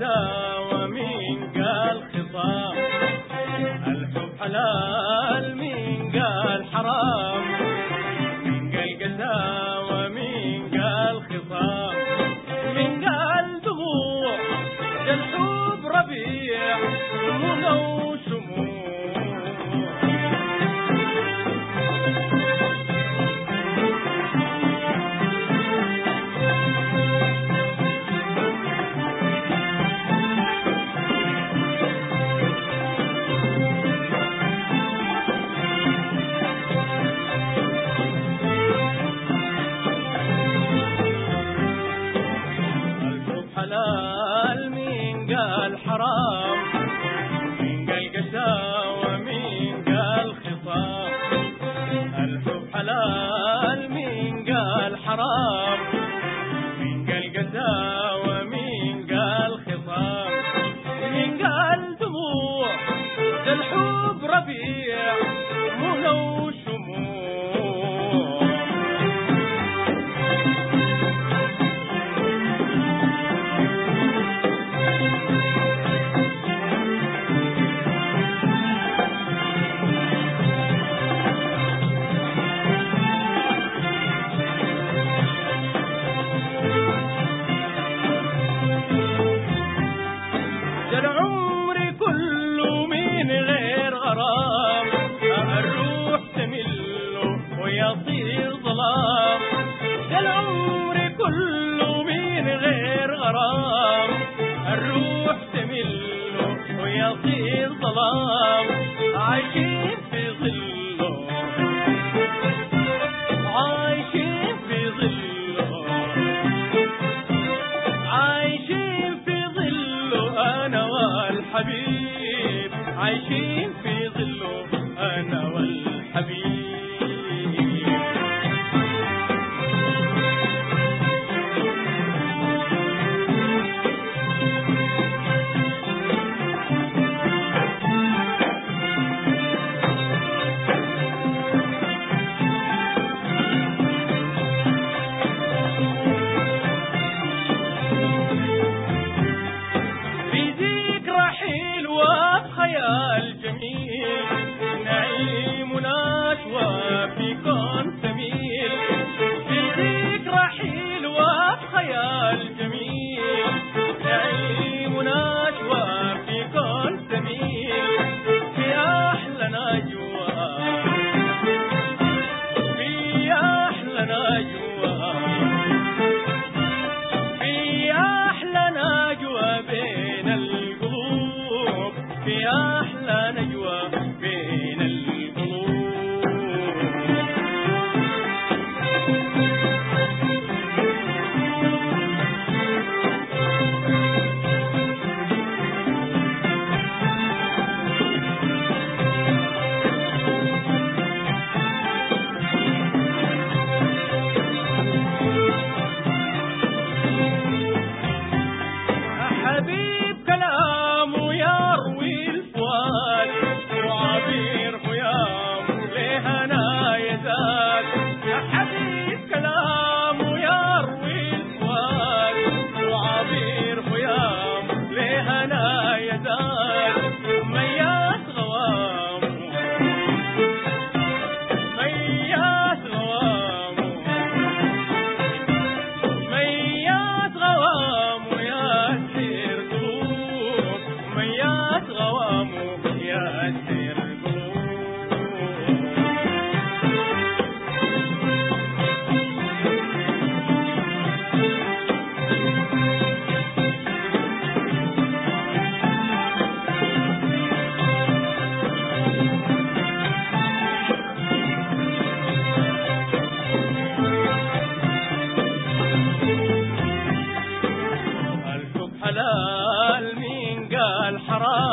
القساوة مين قال خصام الحب حلال مين قال حرام مين قال قساوة مين قال خصام مين قال دموع ده الحب ربيع منى وشموع الحب حلال مين قال حرام مين قال قساوة مين قال خصام الحب حلال مين قال حرام مين قال قساوة مين قال خصام مين قال دموع ده الحب ربيع منى وشموع ده العمر كله من غير غرام الروح تمله ويصير ظلام ده العمر كله من غير غرام الروح تمله ويصير ظلام عايشين في ظله عايشين في ظله عايشين في ظله انا والحبيب عايشين في ظله انا والحبيب في ذكرى حلوة بخيال جميل نعيم ونشوى في كون سميل في ذكرى حلوة بخيال جميل نعيم ونشوى في كون سميل في أحلى نجوى في أحلى نجوى في أحلى نجوى بين القلوب في أحلى نجوى بين القلوب حبيب كلامه يروي الفؤاد وعبير خيامه لهنا يزاد حبيب كلامه يروي الفؤاد وعبير خيامه لهنا يزاد مياس غوامه مياس غوامه ميات غوام يا سير قلوب ميات غوام يا سير قلوب الحب حلال مين قال حرام